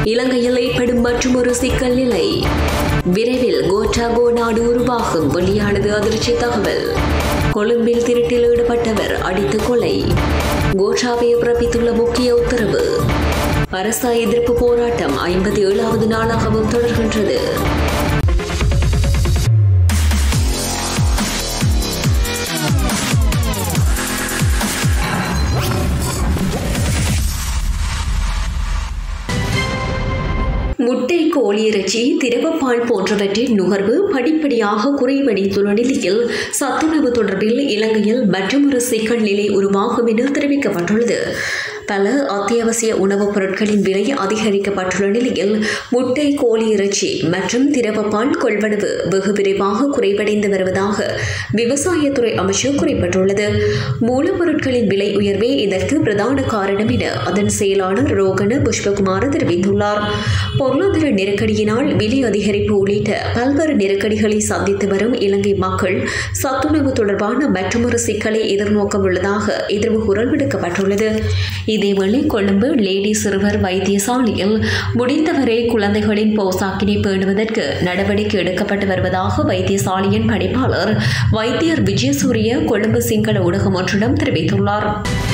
இலங்கையில் ஏற்படும் மற்றொரு சிக்கல் நிலை விரைவில் கோட்டாகோ நாடு உருவாகும் வெளியானது அதிர்ச்சி தகவல் கொழும்பில் திருட்டில் ஈடுபட்டவர் அடித்து கொலை கோட்டாபய பிறப்பித்துள்ள முக்கிய உத்தரவு அரசா எதிர்ப்பு போராட்டம் ஐம்பத்தி ஏழாவது நாளாகவும் தொடர்கின்றது முட்டை கோழி இறைச்சி திரவப்பால் போன்றவற்றின் நுகர்வு படிப்படியாக குறைவடைந்துள்ள நிலையில் சத்துணவு தொடர்பில் இலங்கையில் மற்றொரு சிக்கல் நிலை உருவாகும் என தெரிவிக்கப்பட்டுள்ளது பல அத்தியாவசிய உணவுப் பொருட்களின் விலை அதிகரிக்கப்பட்டுள்ள நிலையில் முட்டை கோழி இறைச்சி மற்றும் திரவப்பால் கொள்வனவு வெகு விரைவாக குறைவடைந்து வருவதாக விவசாயத்துறை அமைச்சர் குறிப்பிட்டுள்ளது மூலப்பொருட்களின் விலை உயர்வே இதற்கு பிரதான காரணம் என அதன் செயலாளர் ரோகண புஷ்பகுமார் தெரிவித்துள்ளார் பொருளாதார நெருக்கடியினால் விலை அதிகரிப்பு உள்ளிட்ட பல்வேறு நெருக்கடிகளை சந்தித்து வரும் இலங்கை மக்கள் சத்துணவு தொடர்பான மற்றொரு சிக்கலை எதிர்நோக்க உள்ளதாக எதிர்வு குரல் விடுக்கப்பட்டுள்ளது இதேவேளை கொழும்பு லேடி சிறுவர் வைத்தியசாலையில் முடிந்தவரை குழந்தைகளின் போசாக்கினை பேணுவதற்கு நடவடிக்கை எடுக்கப்பட்டு வருவதாக வைத்தியசாலையின் பணிப்பாளர் வைத்தியர் விஜயசூரிய கொழும்பு சிங்கள ஊடகம் ஒன்றிடம் தெரிவித்துள்ளார்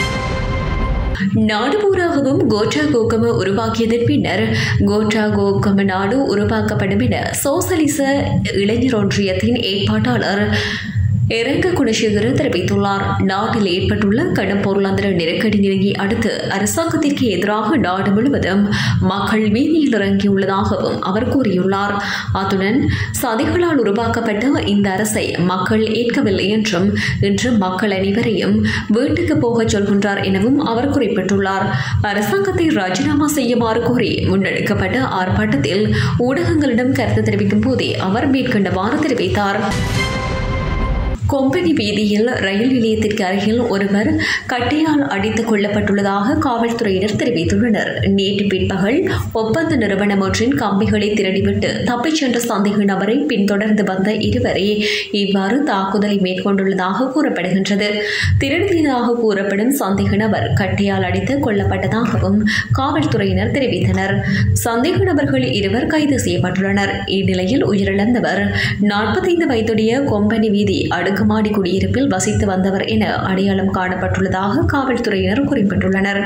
நாடு பூராகவும் கோட்டா கோகம உருவாக்கியதன் பின்னர் கோட்டா கோகம நாடு உருவாக்கப்படும் என சோசலிச இளைஞர் ஒன்றியத்தின் ஏற்பாட்டாளர் இரங்க குணசேகர தெரிவித்துள்ளார் நாட்டில் ஏற்பட்டுள்ள கடும் பொருளாதார நெருக்கடி நிலையை அடுத்து அரசாங்கத்திற்கு எதிராக நாடு முழுவதும் மக்கள் வீதியில் இறங்கியுள்ளதாகவும் அவர் கூறியுள்ளார் அத்துடன் சதிகளால் உருவாக்கப்பட்ட இந்த அரசை மக்கள் ஏற்கவில்லை என்றும் இன்று மக்கள் அனைவரையும் வீட்டுக்கு போகச் சொல்கின்றார் எனவும் அவர் குறிப்பிட்டுள்ளார் அரசாங்கத்தை ராஜினாமா செய்யுமாறு கோரி முன்னெடுக்கப்பட்ட ஆர்ப்பாட்டத்தில் ஊடகங்களிடம் கருத்து தெரிவிக்கும் போதே அவர் மேற்கண்டவாறு தெரிவித்தார் கொம்பனி வீதியில் ரயில் நிலையத்திற்கு அருகில் ஒருவர் கட்டையால் அடித்துக் கொல்லப்பட்டுள்ளதாக காவல்துறையினர் தெரிவித்துள்ளனர் நேற்று பிற்பகல் ஒப்பந்த நிறுவனம் ஒன்றின் கம்பிகளை திருடிவிட்டு தப்பிச் சென்ற சந்தேக நபரை பின்தொடர்ந்து வந்த இருவரே இவ்வாறு தாக்குதலை மேற்கொண்டுள்ளதாக கூறப்படுகின்றது திருடியதாக கூறப்படும் சந்தேக நபர் கட்டையால் அடித்து கொல்லப்பட்டதாகவும் காவல்துறையினர் தெரிவித்தனர் சந்தேக நபர்கள் இருவர் கைது செய்யப்பட்டுள்ளனர் இந்நிலையில் உயிரிழந்தவர் நாற்பத்தைந்து வயதுடைய கொம்பனி வீதி அடுக்கு அடுக்குமாடி குடியிருப்பில் வசித்து வந்தவர் என அடையாளம் காணப்பட்டுள்ளதாக காவல்துறையினர் குறிப்பிட்டுள்ளனர்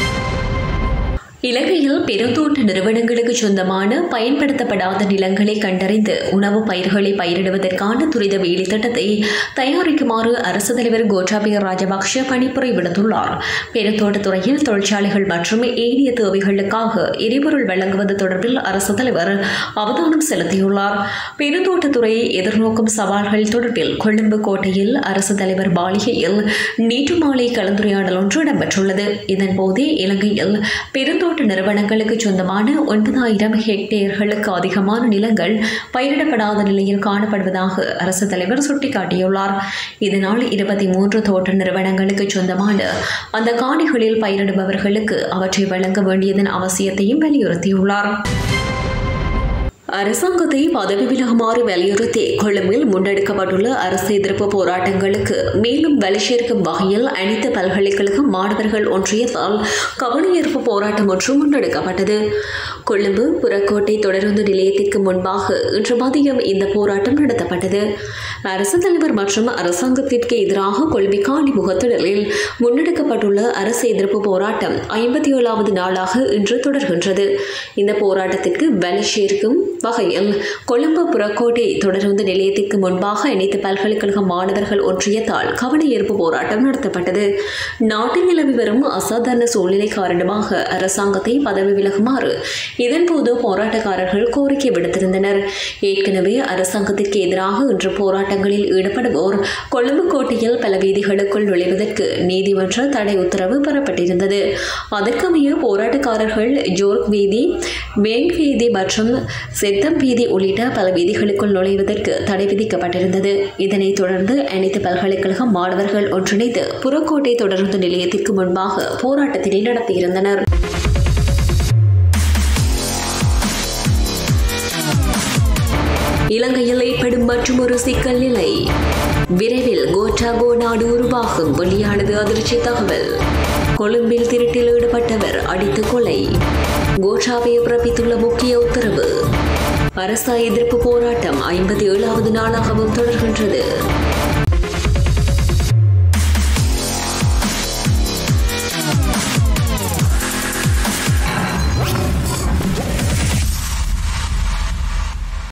இலங்கையில் பெருந்தோட்ட நிறுவனங்களுக்கு சொந்தமான பயன்படுத்தப்படாத நிலங்களை கண்டறிந்து உணவு பயிர்களை பயிரிடுவதற்கான துரித வேலை திட்டத்தை தயாரிக்குமாறு அரசு தலைவர் கோட்டாபய ராஜபக்ஷ பணிப்புரை விடுத்துள்ளார் பெருந்தோட்டத்துறையில் தொழிற்சாலைகள் மற்றும் ஏனைய தேவைகளுக்காக எரிபொருள் வழங்குவது தொடர்பில் அரசு தலைவர் அவதானம் செலுத்தியுள்ளார் பெருந்தோட்டத்துறையை எதிர்நோக்கும் சவால்கள் தொடர்பில் கொழும்பு கோட்டையில் அரசு தலைவர் மாளிகையில் நேற்று மாலை கலந்துரையாடல் ஒன்று இடம்பெற்றுள்ளது இதன்போது இலங்கையில் பெருந்தோட்ட வெளிநாட்டு நிறுவனங்களுக்கு சொந்தமான ஒன்பதாயிரம் ஹெக்டேர்களுக்கு அதிகமான நிலங்கள் பயிரிடப்படாத நிலையில் காணப்படுவதாக அரசு தலைவர் சுட்டிக்காட்டியுள்ளார் இதனால் இருபத்தி மூன்று தோட்ட நிறுவனங்களுக்கு சொந்தமான அந்த காணிகளில் பயிரிடுபவர்களுக்கு அவற்றை வழங்க வேண்டியதன் அவசியத்தையும் வலியுறுத்தியுள்ளார் அரசாங்கத்தை பதவி விலகுமாறு வலியுறுத்தி கொழும்பில் முன்னெடுக்கப்பட்டுள்ள அரசு எதிர்ப்பு போராட்டங்களுக்கு மேலும் வலி சேர்க்கும் வகையில் அனைத்து பல்கலைக்கழக மாணவர்கள் ஒன்றியத்தால் கவனஈர்ப்பு போராட்டம் ஒன்று முன்னெடுக்கப்பட்டது கொழும்பு புறக்கோட்டை தொடருந்து நிலையத்திற்கு முன்பாக இன்று மதியம் இந்த போராட்டம் நடத்தப்பட்டது அரசு தலைவர் மற்றும் அரசாங்கத்திற்கு எதிராக கொள்கை காணி முகத்திடலில் முன்னெடுக்கப்பட்டுள்ள அரசு எதிர்ப்பு போராட்டம் ஐம்பத்தி ஏழாவது நாளாக இன்று தொடர்கின்றது இந்த போராட்டத்திற்கு வலி சேர்க்கும் வகையில் கொழும்பு புறக்கோட்டை தொடருந்து நிலையத்திற்கு முன்பாக அனைத்து பல்கலைக்கழக மாணவர்கள் ஒன்றியத்தால் கவன ஈர்ப்பு போராட்டம் நடத்தப்பட்டது நாட்டில் நிலவி வரும் அசாதாரண சூழ்நிலை காரணமாக அரசாங்கத்தை பதவி விலகுமாறு இதன்போது போராட்டக்காரர்கள் கோரிக்கை விடுத்திருந்தனர் ஏற்கனவே அரசாங்கத்திற்கு எதிராக இன்று போராட்டங்களில் ஈடுபடுவோர் கொழும்பு கோட்டையில் பல வீதிகளுக்குள் நுழைவதற்கு நீதிமன்ற தடை உத்தரவு பெறப்பட்டிருந்தது அதற்கமைய போராட்டக்காரர்கள் ஜோர்க் வீதி பேங் வீதி மற்றும் செத்தம் வீதி உள்ளிட்ட பல வீதிகளுக்குள் நுழைவதற்கு தடை விதிக்கப்பட்டிருந்தது இதனைத் தொடர்ந்து அனைத்து பல்கலைக்கழக மாணவர்கள் ஒன்றிணைந்து புறக்கோட்டை தொடருந்து நிலையத்திற்கு முன்பாக போராட்டத்தினை நடத்தியிருந்தனர் இலங்கையில் ஏற்படும் மற்றும் ஒரு சிக்கல் நிலை விரைவில் கோட்டாகோ நாடு உருவாகும் வெளியானது அதிர்ச்சி தகவல் கொழும்பில் திருட்டில் ஈடுபட்டவர் அடித்து கொலை கோட்டாபய பிறப்பித்துள்ள முக்கிய உத்தரவு அரச எதிர்ப்பு போராட்டம் ஐம்பத்தி ஏழாவது நாளாகவும் தொடர்கின்றது